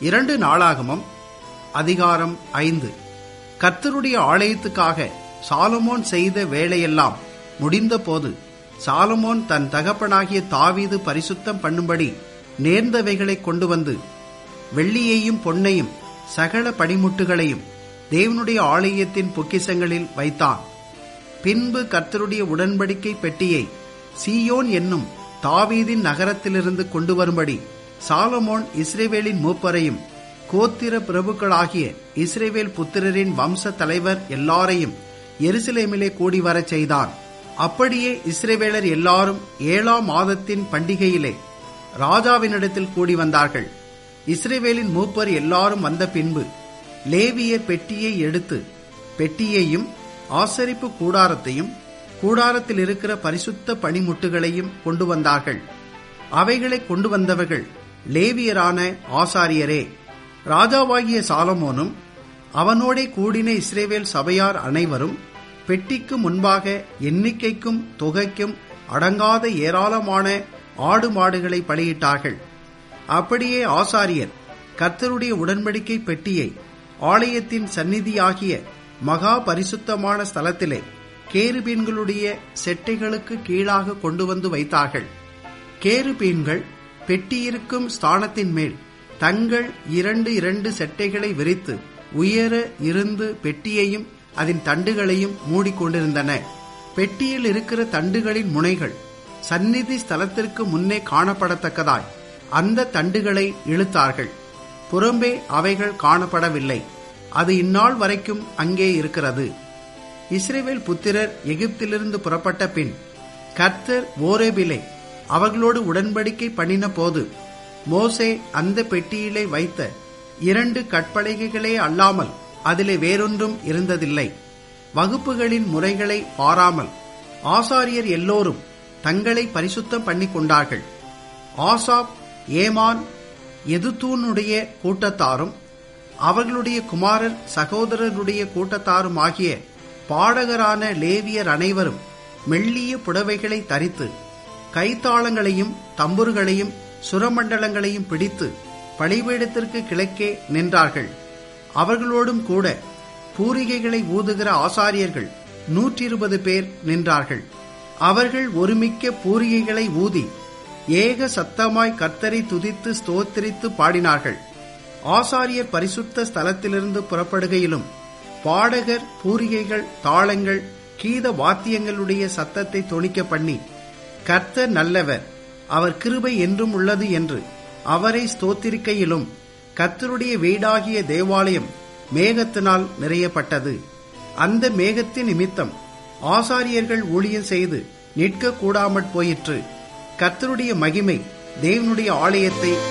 இரண்டு நாளாகமம் அதிகாரம் ஐந்து கர்த்தருடைய ஆலயத்துக்காக சாலமோன் செய்த வேலையெல்லாம் முடிந்தபோது சாலமோன் தன் தகப்பனாகிய தாவீது பரிசுத்தம் பண்ணும்படி நேர்ந்தவைகளை கொண்டு வந்து வெள்ளியையும் பொன்னையும் சகல பணிமுட்டுகளையும் தேவனுடைய ஆலயத்தின் பொக்கிசங்களில் வைத்தான் பின்பு கர்த்தருடைய உடன்படிக்கை பெட்டியை சீயோன் என்னும் தாவீதின் நகரத்திலிருந்து கொண்டு வரும்படி சாலமோன் இஸ்ரேவேலின் மூப்பரையும் கோத்திர பிரபுக்களாகிய இஸ்ரேவேல் புத்திரரின் வம்ச தலைவர் எல்லாரையும் எருசலேமிலே கூடி வரச் செய்தான் அப்படியே இஸ்ரேவேலர் எல்லாரும் ஏழாம் மாதத்தின் பண்டிகையிலே ராஜாவினிடத்தில் கூடி வந்தார்கள் இஸ்ரேவேலின் மூப்பர் எல்லாரும் வந்த பின்பு லேவியர் பெட்டியை எடுத்து பெட்டியையும் ஆசரிப்பு கூடாரத்தையும் கூடாரத்தில் இருக்கிற பரிசுத்த பணிமுட்டுகளையும் கொண்டு வந்தார்கள் அவைகளை கொண்டு வந்தவர்கள் லேவியரான ஆசாரியரே ராஜாவாகிய சாலமோனும் அவனோடே கூடின இஸ்ரேவேல் சபையார் அனைவரும் பெட்டிக்கு முன்பாக எண்ணிக்கைக்கும் தொகைக்கும் அடங்காத ஏராளமான ஆடு மாடுகளை பலியிட்டார்கள் அப்படியே ஆசாரியர் கர்த்தருடைய உடன்படிக்கை பெட்டியை ஆலயத்தின் சந்நிதியாகிய மகா பரிசுத்தமான ஸ்தலத்திலே கேருபீன்களுடைய செட்டைகளுக்கு கீழாக கொண்டு வந்து வைத்தார்கள் கேருபீன்கள் பெட்டியிருக்கும் ஸ்தானத்தின் மேல் தங்கள் இரண்டு இரண்டு செட்டைகளை விரித்து உயர இருந்து பெட்டியையும் அதன் தண்டுகளையும் மூடிக்கொண்டிருந்தன பெட்டியில் இருக்கிற தண்டுகளின் முனைகள் சந்நிதி ஸ்தலத்திற்கு முன்னே காணப்படத்தக்கதாய் அந்த தண்டுகளை இழுத்தார்கள் புறம்பே அவைகள் காணப்படவில்லை அது இந்நாள் வரைக்கும் அங்கே இருக்கிறது இஸ்ரேவேல் புத்திரர் எகிப்திலிருந்து புறப்பட்ட பின் கர்த்தர் ஓரேபிலே அவர்களோடு உடன்படிக்கை பண்ணின போது மோசே அந்த பெட்டியிலே வைத்த இரண்டு கற்பலகைகளே அல்லாமல் அதிலே வேறொன்றும் இருந்ததில்லை வகுப்புகளின் முறைகளை பாராமல் ஆசாரியர் எல்லோரும் தங்களை பரிசுத்தம் பண்ணி கொண்டார்கள் ஆசாப் ஏமான் எதுத்தூனுடைய கூட்டத்தாரும் அவர்களுடைய குமாரர் சகோதரருடைய கூட்டத்தாரும் ஆகிய பாடகரான லேவியர் அனைவரும் மெல்லிய புடவைகளை தரித்து கைத்தாளங்களையும் தம்புர்களையும் சுரமண்டலங்களையும் பிடித்து பழிபீடத்திற்கு கிழக்கே நின்றார்கள் அவர்களோடும் கூட பூரிகைகளை ஊதுகிற ஆசாரியர்கள் நூற்றி இருபது பேர் நின்றார்கள் அவர்கள் ஒருமிக்க பூரிகைகளை ஊதி ஏக சத்தமாய் கர்த்தரை துதித்து ஸ்தோத்திரித்து பாடினார்கள் ஆசாரியர் பரிசுத்த ஸ்தலத்திலிருந்து புறப்படுகையிலும் பாடகர் பூரிகைகள் தாளங்கள் கீத வாத்தியங்களுடைய சத்தத்தை தொணிக்க பண்ணி கர்த்தர் நல்லவர் அவர் கிருபை என்றும் உள்ளது என்று அவரை ஸ்தோத்திரிக்கையிலும் கர்த்தருடைய வீடாகிய தேவாலயம் மேகத்தினால் நிறையப்பட்டது அந்த மேகத்தின் நிமித்தம் ஆசாரியர்கள் ஊழியம் செய்து நிற்க கூடாமற் போயிற்று கர்த்தருடைய மகிமை தேவனுடைய ஆலயத்தை